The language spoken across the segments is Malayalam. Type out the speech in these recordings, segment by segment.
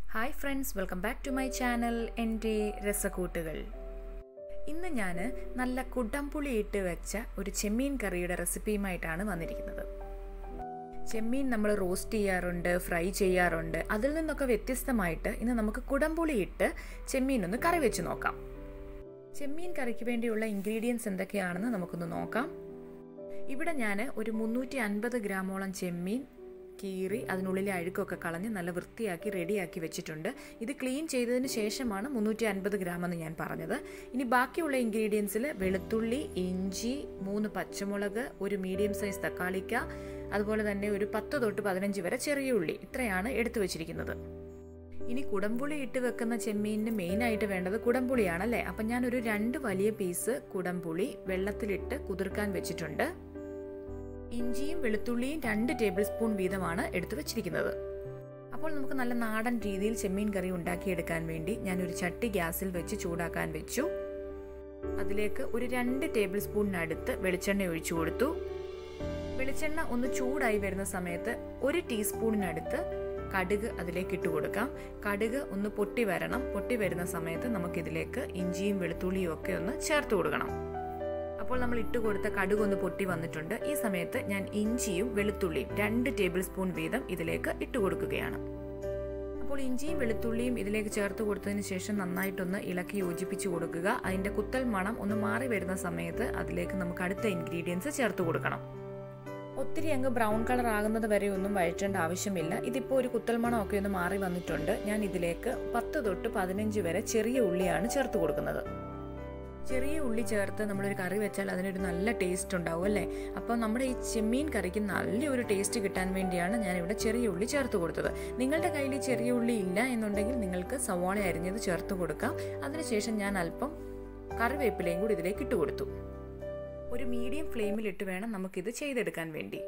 hi friends welcome back to my channel എൻ്റെ രസക്കൂട്ടുകൾ ഇന്ന് ഞാൻ നല്ല കുടംപുളി ഇട്ട് വെച്ച ഒരു ചെമ്മീൻ കറിയുടെ റെസിപ്പിയുമായിട്ടാണ് വന്നിരിക്കുന്നത് ചെമ്മീൻ നമ്മൾ റോസ്റ്റ് ചെയ്യാറുണ്ട് ഫ്രൈ ചെയ്യാറുണ്ട് അതിൽ നിന്നൊക്കെ വ്യത്യസ്തമായിട്ട് ഇന്ന് നമുക്ക് കുടംപുളി ഇട്ട് ചെമ്മീൻ ഒന്ന് കറി വെച്ച് നോക്കാം ചെമ്മീൻ കറിക്ക് വേണ്ടിയുള്ള ഇൻഗ്രീഡിയൻസ് എന്തൊക്കെയാണെന്ന് നമുക്കൊന്ന് നോക്കാം ഇവിടെ ഞാൻ ഒരു മുന്നൂറ്റി അൻപത് ഗ്രാമോളം ചെമ്മീൻ കീറി അതിനുള്ളിലെ അഴുക്കൊക്കെ കളഞ്ഞ് നല്ല വൃത്തിയാക്കി റെഡിയാക്കി വെച്ചിട്ടുണ്ട് ഇത് ക്ലീൻ ചെയ്തതിന് ശേഷമാണ് മുന്നൂറ്റി അൻപത് ഗ്രാം എന്ന് ഞാൻ പറഞ്ഞത് ഇനി ബാക്കിയുള്ള ഇൻഗ്രീഡിയൻസിൽ വെളുത്തുള്ളി ഇഞ്ചി മൂന്ന് പച്ചമുളക് ഒരു മീഡിയം സൈസ് തക്കാളിക്ക അതുപോലെ തന്നെ ഒരു പത്ത് തൊട്ട് പതിനഞ്ച് വരെ ചെറിയ ഉള്ളി ഇത്രയാണ് എടുത്തു വെച്ചിരിക്കുന്നത് ഇനി കുടംപുളി ഇട്ട് വെക്കുന്ന ചെമ്മീനിന് മെയിനായിട്ട് വേണ്ടത് കുടംപുളിയാണല്ലേ അപ്പം ഞാനൊരു രണ്ട് വലിയ പീസ് കുടംപുളി വെള്ളത്തിലിട്ട് കുതിർക്കാൻ വെച്ചിട്ടുണ്ട് ഇഞ്ചിയും വെളുത്തുള്ളിയും രണ്ട് ടേബിൾ സ്പൂൺ വീതമാണ് എടുത്തു വെച്ചിരിക്കുന്നത് അപ്പോൾ നമുക്ക് നല്ല നാടൻ രീതിയിൽ ചെമ്മീൻ കറി ഉണ്ടാക്കിയെടുക്കാൻ വേണ്ടി ഞാനൊരു ചട്ടി ഗ്യാസിൽ വെച്ച് ചൂടാക്കാൻ വെച്ചു അതിലേക്ക് ഒരു രണ്ട് ടേബിൾ സ്പൂണിനടുത്ത് വെളിച്ചെണ്ണ ഒഴിച്ചു കൊടുത്തു വെളിച്ചെണ്ണ ഒന്ന് ചൂടായി വരുന്ന സമയത്ത് ഒരു ടീസ്പൂണിനടുത്ത് കടുക് അതിലേക്ക് ഇട്ട് കൊടുക്കാം കടുക് ഒന്ന് പൊട്ടി വരണം പൊട്ടി വരുന്ന സമയത്ത് നമുക്കിതിലേക്ക് ഇഞ്ചിയും വെളുത്തുള്ളിയും ഒക്കെ ഒന്ന് ചേർത്ത് കൊടുക്കണം അപ്പോൾ നമ്മൾ ഇട്ട് കൊടുത്ത കടുക് ഒന്ന് പൊട്ടി വന്നിട്ടുണ്ട് ഈ സമയത്ത് ഞാൻ ഇഞ്ചിയും വെളുത്തുള്ളിയും രണ്ട് ടേബിൾ സ്പൂൺ വീതം ഇതിലേക്ക് ഇട്ട് കൊടുക്കുകയാണ് അപ്പോൾ ഇഞ്ചിയും വെളുത്തുള്ളിയും ഇതിലേക്ക് ചേർത്ത് കൊടുത്തതിന് ശേഷം നന്നായിട്ടൊന്ന് ഇളക്കി യോജിപ്പിച്ച് കൊടുക്കുക അതിൻ്റെ കുത്തൽ മണം ഒന്ന് മാറി വരുന്ന സമയത്ത് അതിലേക്ക് നമുക്ക് അടുത്ത ഇൻഗ്രീഡിയൻസ് ചേർത്ത് കൊടുക്കണം ഒത്തിരി അങ്ങ് ബ്രൗൺ കളർ ആകുന്നത് വരെ ഒന്നും വഴറ്റേണ്ട ആവശ്യമില്ല ഇതിപ്പോൾ ഒരു കുത്തൽ മണമൊക്കെ ഒന്ന് മാറി വന്നിട്ടുണ്ട് ഞാൻ ഇതിലേക്ക് പത്ത് തൊട്ട് പതിനഞ്ച് വരെ ചെറിയ ഉള്ളിയാണ് ചേർത്ത് കൊടുക്കുന്നത് ചെറിയ ഉള്ളി ചേർത്ത് നമ്മളൊരു കറി വെച്ചാൽ അതിനൊരു നല്ല ടേസ്റ്റ് ഉണ്ടാവും അല്ലേ അപ്പോൾ നമ്മുടെ ഈ ചെമ്മീൻ കറിക്ക് നല്ലൊരു ടേസ്റ്റ് കിട്ടാൻ വേണ്ടിയാണ് ഞാൻ ഇവിടെ ചെറിയ ഉള്ളി ചേർത്ത് കൊടുത്തത് നിങ്ങളുടെ കയ്യിൽ ചെറിയ ഉള്ളി ഇല്ല എന്നുണ്ടെങ്കിൽ നിങ്ങൾക്ക് സവാള അരിഞ്ഞത് ചേർത്ത് കൊടുക്കാം അതിനുശേഷം ഞാൻ അല്പം കറിവേപ്പിലയും കൂടി ഇതിലേക്ക് ഇട്ട് കൊടുത്തു ഒരു മീഡിയം ഫ്ലെയിമിലിട്ട് വേണം നമുക്കിത് ചെയ്തെടുക്കാൻ വേണ്ടി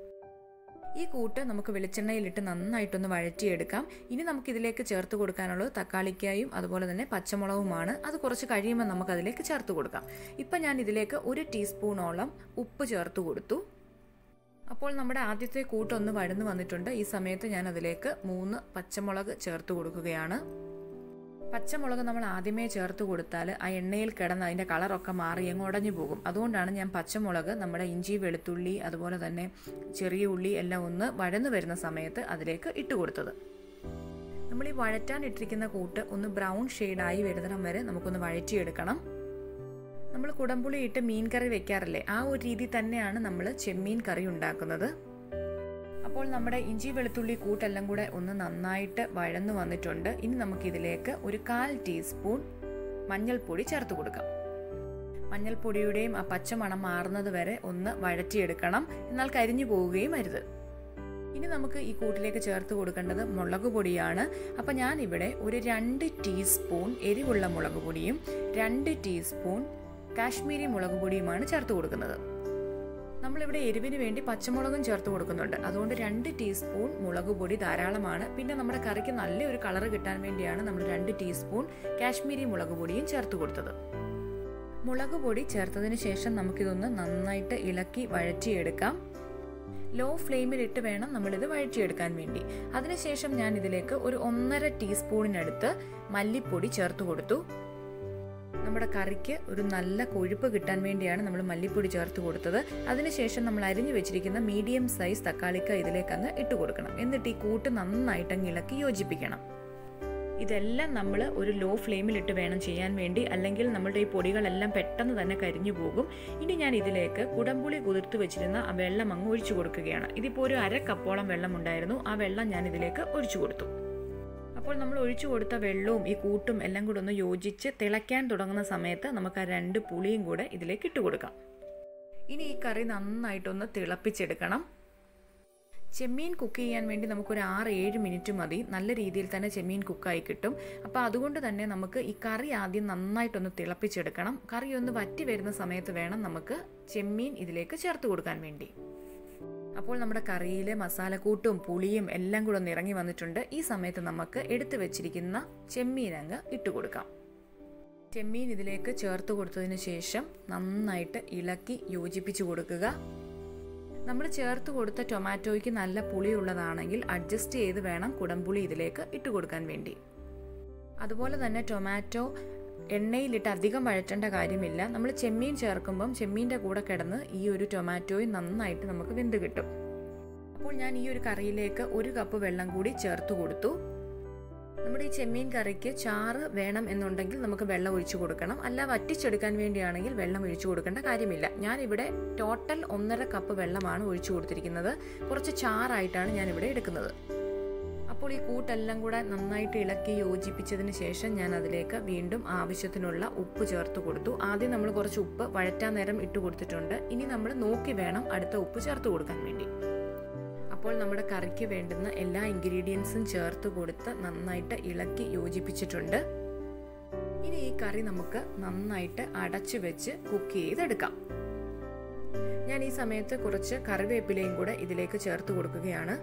ഈ കൂട്ട് നമുക്ക് വെളിച്ചെണ്ണയിലിട്ട് നന്നായിട്ടൊന്ന് വഴറ്റിയെടുക്കാം ഇനി നമുക്ക് ഇതിലേക്ക് ചേർത്ത് കൊടുക്കാനുള്ളത് തക്കാളിക്കായും അതുപോലെ തന്നെ പച്ചമുളകുമാണ് അത് കുറച്ച് കഴിയുമ്പോൾ നമുക്ക് അതിലേക്ക് ചേർത്ത് കൊടുക്കാം ഇപ്പം ഞാൻ ഇതിലേക്ക് ഒരു ടീസ്പൂണോളം ഉപ്പ് ചേർത്ത് കൊടുത്തു അപ്പോൾ നമ്മുടെ ആദ്യത്തെ കൂട്ടൊന്ന് വഴന്നു വന്നിട്ടുണ്ട് ഈ സമയത്ത് ഞാൻ അതിലേക്ക് മൂന്ന് പച്ചമുളക് ചേർത്ത് കൊടുക്കുകയാണ് പച്ചമുളക് നമ്മൾ ആദ്യമേ ചേർത്ത് കൊടുത്താൽ ആ എണ്ണയിൽ കിടന്ന് അതിൻ്റെ കളറൊക്കെ മാറി അങ്ങ് ഉടഞ്ഞു പോകും അതുകൊണ്ടാണ് ഞാൻ പച്ചമുളക് നമ്മുടെ ഇഞ്ചി വെളുത്തുള്ളി അതുപോലെ തന്നെ ചെറിയ ഉള്ളി എല്ലാം ഒന്ന് വഴന്നു വരുന്ന സമയത്ത് അതിലേക്ക് ഇട്ട് കൊടുത്തത് നമ്മൾ ഈ വഴറ്റാൻ ഇട്ടിരിക്കുന്ന കൂട്ട് ഒന്ന് ബ്രൗൺ ഷെയ്ഡായി വരുന്നിടം വരെ നമുക്കൊന്ന് വഴറ്റിയെടുക്കണം നമ്മൾ കുടംപുളി ഇട്ട് മീൻ കറി വെക്കാറില്ലേ ആ ഒരു രീതി തന്നെയാണ് നമ്മൾ ചെമ്മീൻ കറി ഉണ്ടാക്കുന്നത് അപ്പോൾ നമ്മുടെ ഇഞ്ചി വെളുത്തുള്ളി കൂട്ടെല്ലാം കൂടെ ഒന്ന് നന്നായിട്ട് വഴന്നു വന്നിട്ടുണ്ട് ഇനി നമുക്കിതിലേക്ക് ഒരു കാൽ ടീസ്പൂൺ മഞ്ഞൾപ്പൊടി ചേർത്ത് കൊടുക്കാം മഞ്ഞൾപ്പൊടിയുടെയും ആ പച്ചമണം മാറുന്നത് വരെ ഒന്ന് വഴറ്റിയെടുക്കണം എന്നാൽ കരിഞ്ഞു പോവുകയും അരുത് ഇനി നമുക്ക് ഈ കൂട്ടിലേക്ക് ചേർത്ത് കൊടുക്കേണ്ടത് മുളക് പൊടിയാണ് അപ്പം ഞാനിവിടെ ഒരു രണ്ട് ടീസ്പൂൺ എരിവുള്ള മുളക് പൊടിയും രണ്ട് ടീസ്പൂൺ കാശ്മീരി മുളക് പൊടിയുമാണ് ചേർത്ത് കൊടുക്കുന്നത് നമ്മളിവിടെ എരിവിന് വേണ്ടി പച്ചമുളകും ചേർത്ത് കൊടുക്കുന്നുണ്ട് അതുകൊണ്ട് രണ്ട് ടീസ്പൂൺ മുളക് പൊടി ധാരാളമാണ് പിന്നെ നമ്മുടെ കറിക്ക് നല്ലൊരു കളർ കിട്ടാൻ വേണ്ടിയാണ് നമ്മൾ രണ്ട് ടീസ്പൂൺ കാശ്മീരി മുളക് പൊടിയും ചേർത്ത് കൊടുത്തത് മുളക് പൊടി ചേർത്തതിന് ശേഷം നമുക്കിതൊന്ന് നന്നായിട്ട് ഇളക്കി വഴറ്റിയെടുക്കാം ലോ ഫ്ലെയിമിലിട്ട് വേണം നമ്മളിത് വഴറ്റിയെടുക്കാൻ വേണ്ടി അതിനുശേഷം ഞാൻ ഇതിലേക്ക് ഒരു ഒന്നര ടീസ്പൂണിനടുത്ത് മല്ലിപ്പൊടി ചേർത്ത് കൊടുത്തു നമ്മുടെ കറിക്ക് ഒരു നല്ല കൊഴുപ്പ് കിട്ടാൻ വേണ്ടിയാണ് നമ്മൾ മല്ലിപ്പൊടി ചേർത്ത് കൊടുത്തത് അതിനുശേഷം നമ്മൾ അരിഞ്ഞു വെച്ചിരിക്കുന്ന മീഡിയം സൈസ് തക്കാളിക്ക ഇതിലേക്ക് അങ്ങ് ഇട്ട് കൊടുക്കണം എന്നിട്ട് ഈ കൂട്ട് നന്നായിട്ട് അങ്ങ് ഇളക്കി യോജിപ്പിക്കണം ഇതെല്ലാം നമ്മൾ ഒരു ലോ ഫ്ലെയിമിലിട്ട് വേണം ചെയ്യാൻ വേണ്ടി അല്ലെങ്കിൽ നമ്മളുടെ ഈ പൊടികളെല്ലാം പെട്ടെന്ന് തന്നെ കരിഞ്ഞു പോകും ഇനി ഞാൻ ഇതിലേക്ക് കുടംപുളി കുതിർത്ത് വെച്ചിരുന്ന ആ വെള്ളം അങ്ങ് ഒഴിച്ചു കൊടുക്കുകയാണ് ഇതിപ്പോൾ ഒരു അര കപ്പോളം വെള്ളം ഉണ്ടായിരുന്നു ആ വെള്ളം ഞാൻ ഇതിലേക്ക് ഒഴിച്ചു കൊടുത്തു അപ്പോൾ നമ്മൾ ഒഴിച്ചു കൊടുത്ത വെള്ളവും ഈ കൂട്ടും എല്ലാം കൂടെ ഒന്ന് യോജിച്ച് തിളയ്ക്കാൻ തുടങ്ങുന്ന സമയത്ത് നമുക്ക് ആ രണ്ട് പുളിയും കൂടെ ഇതിലേക്ക് ഇട്ട് കൊടുക്കാം ഇനി ഈ കറി നന്നായിട്ടൊന്ന് തിളപ്പിച്ചെടുക്കണം ചെമ്മീൻ കുക്ക് ചെയ്യാൻ വേണ്ടി നമുക്കൊരു ആറ് ഏഴ് മിനിറ്റ് മതി നല്ല രീതിയിൽ തന്നെ ചെമ്മീൻ കുക്കായി കിട്ടും അപ്പോൾ അതുകൊണ്ട് തന്നെ നമുക്ക് ഈ കറി ആദ്യം നന്നായിട്ടൊന്ന് തിളപ്പിച്ചെടുക്കണം കറി ഒന്ന് വറ്റി വരുന്ന സമയത്ത് വേണം നമുക്ക് ചെമ്മീൻ ഇതിലേക്ക് ചേർത്ത് കൊടുക്കാൻ വേണ്ടി അപ്പോൾ നമ്മുടെ കറിയിൽ മസാലക്കൂട്ടും പുളിയും എല്ലാം കൂടെ ഒന്ന് ഇറങ്ങി വന്നിട്ടുണ്ട് ഈ സമയത്ത് നമുക്ക് എടുത്തു വെച്ചിരിക്കുന്ന ചെമ്മീൻ അങ്ങ് ഇട്ട് കൊടുക്കാം ചെമ്മീൻ ഇതിലേക്ക് ചേർത്ത് കൊടുത്തതിന് ശേഷം നന്നായിട്ട് ഇളക്കി യോജിപ്പിച്ച് കൊടുക്കുക നമ്മൾ ചേർത്ത് കൊടുത്ത ടൊമാറ്റോയ്ക്ക് നല്ല പുളിയുള്ളതാണെങ്കിൽ അഡ്ജസ്റ്റ് ചെയ്ത് വേണം കുടംപുളി ഇതിലേക്ക് ഇട്ട് കൊടുക്കാൻ വേണ്ടി അതുപോലെ തന്നെ ടൊമാറ്റോ എണ്ണയിലിട്ട് അധികം വഴറ്റേണ്ട കാര്യമില്ല നമ്മൾ ചെമ്മീൻ ചേർക്കുമ്പം ചെമ്മീൻ്റെ കൂടെ കിടന്ന് ഈ ഒരു ടൊമാറ്റോയും നന്നായിട്ട് നമുക്ക് വെന്ത് കിട്ടും അപ്പോൾ ഞാൻ ഈ ഒരു കറിയിലേക്ക് ഒരു കപ്പ് വെള്ളം കൂടി ചേർത്ത് കൊടുത്തു നമ്മുടെ ഈ ചെമ്മീൻ കറിക്ക് ചാറ് വേണം എന്നുണ്ടെങ്കിൽ നമുക്ക് വെള്ളം ഒഴിച്ചു കൊടുക്കണം അല്ല വറ്റിച്ചെടുക്കാൻ വേണ്ടിയാണെങ്കിൽ വെള്ളം ഒഴിച്ചു കൊടുക്കേണ്ട കാര്യമില്ല ഞാൻ ഇവിടെ ടോട്ടൽ ഒന്നര കപ്പ് വെള്ളമാണ് ഒഴിച്ചു കൊടുത്തിരിക്കുന്നത് കുറച്ച് ചാറായിട്ടാണ് ഞാൻ ഇവിടെ എടുക്കുന്നത് അപ്പോൾ ഈ കൂട്ടെല്ലാം കൂടെ നന്നായിട്ട് ഇളക്കി യോജിപ്പിച്ചതിന് ശേഷം ഞാൻ അതിലേക്ക് വീണ്ടും ആവശ്യത്തിനുള്ള ഉപ്പ് ചേർത്ത് കൊടുത്തു ആദ്യം നമ്മൾ കുറച്ച് ഉപ്പ് വഴറ്റാൻ നേരം ഇട്ട് കൊടുത്തിട്ടുണ്ട് ഇനി നമ്മൾ നോക്കി വേണം അടുത്ത ഉപ്പ് ചേർത്ത് കൊടുക്കാൻ വേണ്ടി അപ്പോൾ നമ്മുടെ കറിക്ക് വേണ്ടുന്ന എല്ലാ ഇൻഗ്രീഡിയൻസും ചേർത്ത് കൊടുത്ത് നന്നായിട്ട് ഇളക്കി യോജിപ്പിച്ചിട്ടുണ്ട് ഇനി ഈ കറി നമുക്ക് നന്നായിട്ട് അടച്ചു വെച്ച് കുക്ക് ചെയ്തെടുക്കാം ഞാൻ ഈ സമയത്ത് കുറച്ച് കറിവേപ്പിലയും കൂടെ ഇതിലേക്ക് ചേർത്ത് കൊടുക്കുകയാണ്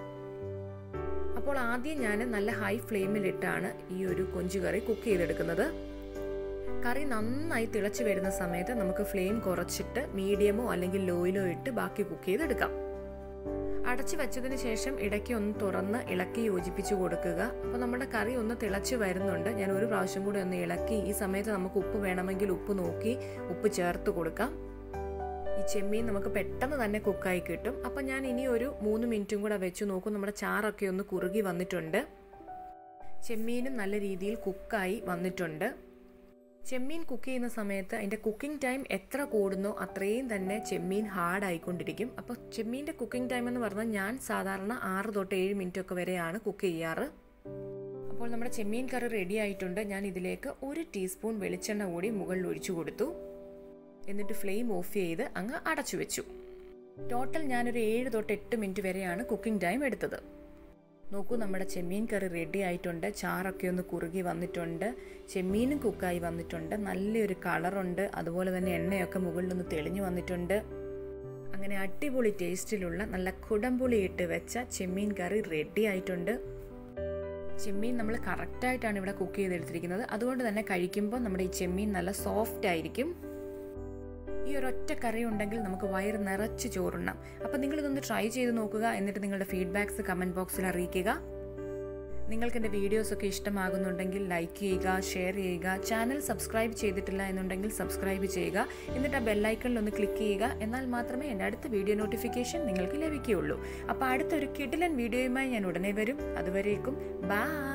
അപ്പോൾ ആദ്യം ഞാൻ നല്ല ഹൈ ഫ്ലെയിമിലിട്ടാണ് ഈ ഒരു കൊഞ്ചു കറി കുക്ക് ചെയ്തെടുക്കുന്നത് കറി നന്നായി തിളച്ചു വരുന്ന സമയത്ത് നമുക്ക് ഫ്ലെയിം കുറച്ചിട്ട് മീഡിയമോ അല്ലെങ്കിൽ ലോയിലോ ഇട്ട് ബാക്കി കുക്ക് ചെയ്തെടുക്കാം അടച്ചു വെച്ചതിന് ശേഷം ഇടയ്ക്ക് ഒന്ന് തുറന്ന് ഇളക്കി യോജിപ്പിച്ച് കൊടുക്കുക അപ്പോൾ നമ്മുടെ കറി ഒന്ന് തിളച്ച് വരുന്നുണ്ട് ഞാൻ ഒരു പ്രാവശ്യം കൂടി ഒന്ന് ഇളക്കി ഈ സമയത്ത് നമുക്ക് ഉപ്പ് വേണമെങ്കിൽ ഉപ്പ് നോക്കി ഉപ്പ് ചേർത്ത് കൊടുക്കാം ഈ ചെമ്മീൻ നമുക്ക് പെട്ടെന്ന് തന്നെ കുക്കായി കിട്ടും അപ്പം ഞാൻ ഇനി ഒരു മൂന്ന് മിനിറ്റും കൂടെ വെച്ച് നോക്കും നമ്മുടെ ചാറൊക്കെ ഒന്ന് കുറുകി വന്നിട്ടുണ്ട് ചെമ്മീനും നല്ല രീതിയിൽ കുക്കായി വന്നിട്ടുണ്ട് ചെമ്മീൻ കുക്ക് ചെയ്യുന്ന സമയത്ത് അതിൻ്റെ കുക്കിംഗ് ടൈം എത്ര കൂടുന്നോ അത്രയും തന്നെ ചെമ്മീൻ ഹാർഡ് ആയിക്കൊണ്ടിരിക്കും അപ്പോൾ ചെമ്മീൻ്റെ കുക്കിംഗ് ടൈം എന്ന് പറഞ്ഞാൽ ഞാൻ സാധാരണ ആറ് തൊട്ട് ഏഴ് മിനിറ്റ് ഒക്കെ വരെയാണ് കുക്ക് ചെയ്യാറ് അപ്പോൾ നമ്മുടെ ചെമ്മീൻ കറി റെഡി ആയിട്ടുണ്ട് ഞാൻ ഇതിലേക്ക് ഒരു ടീസ്പൂൺ വെളിച്ചെണ്ണ കൂടി മുകളിൽ ഒഴിച്ചു കൊടുത്തു എന്നിട്ട് ഫ്ലെയിം ഓഫ് ചെയ്ത് അങ്ങ് അടച്ചു വെച്ചു ടോട്ടൽ ഞാനൊരു ഏഴ് തൊട്ട് എട്ട് മിനിറ്റ് വരെയാണ് കുക്കിംഗ് ടൈം എടുത്തത് നോക്കൂ നമ്മുടെ ചെമ്മീൻ കറി റെഡി ആയിട്ടുണ്ട് ചാറൊക്കെ ഒന്ന് കുറുകി വന്നിട്ടുണ്ട് ചെമ്മീനും കുക്കായി വന്നിട്ടുണ്ട് നല്ലൊരു കളറുണ്ട് അതുപോലെ തന്നെ എണ്ണയൊക്കെ മുകളിലൊന്ന് തെളിഞ്ഞു വന്നിട്ടുണ്ട് അങ്ങനെ അടിപൊളി ടേസ്റ്റിലുള്ള നല്ല കുടംപുളി ഇട്ട് വെച്ച ചെമ്മീൻ കറി റെഡി ആയിട്ടുണ്ട് ചെമ്മീൻ നമ്മൾ കറക്റ്റായിട്ടാണ് ഇവിടെ കുക്ക് ചെയ്തെടുത്തിരിക്കുന്നത് അതുകൊണ്ട് തന്നെ കഴിക്കുമ്പോൾ നമ്മുടെ ഈ ചെമ്മീൻ നല്ല സോഫ്റ്റ് ആയിരിക്കും ഈ ഒരൊറ്റ കറി ഉണ്ടെങ്കിൽ നമുക്ക് വയറ് നിറച്ച് ചോറുണ്ണാം അപ്പം നിങ്ങളിതൊന്ന് ട്രൈ ചെയ്ത് നോക്കുക എന്നിട്ട് നിങ്ങളുടെ ഫീഡ്ബാക്സ് കമൻറ്റ് ബോക്സിൽ അറിയിക്കുക നിങ്ങൾക്ക് എൻ്റെ വീഡിയോസൊക്കെ ഇഷ്ടമാകുന്നുണ്ടെങ്കിൽ ലൈക്ക് ചെയ്യുക ഷെയർ ചെയ്യുക ചാനൽ സബ്സ്ക്രൈബ് ചെയ്തിട്ടില്ല എന്നുണ്ടെങ്കിൽ സബ്സ്ക്രൈബ് ചെയ്യുക എന്നിട്ട് ആ ബെല്ലൈക്കണിൽ ഒന്ന് ക്ലിക്ക് ചെയ്യുക എന്നാൽ മാത്രമേ എൻ്റെ അടുത്ത വീഡിയോ നോട്ടിഫിക്കേഷൻ നിങ്ങൾക്ക് ലഭിക്കുകയുള്ളൂ അപ്പോൾ അടുത്തൊരു കിടിലൻ വീഡിയോയുമായി ഞാൻ ഉടനെ വരും അതുവരേക്കും ബൈ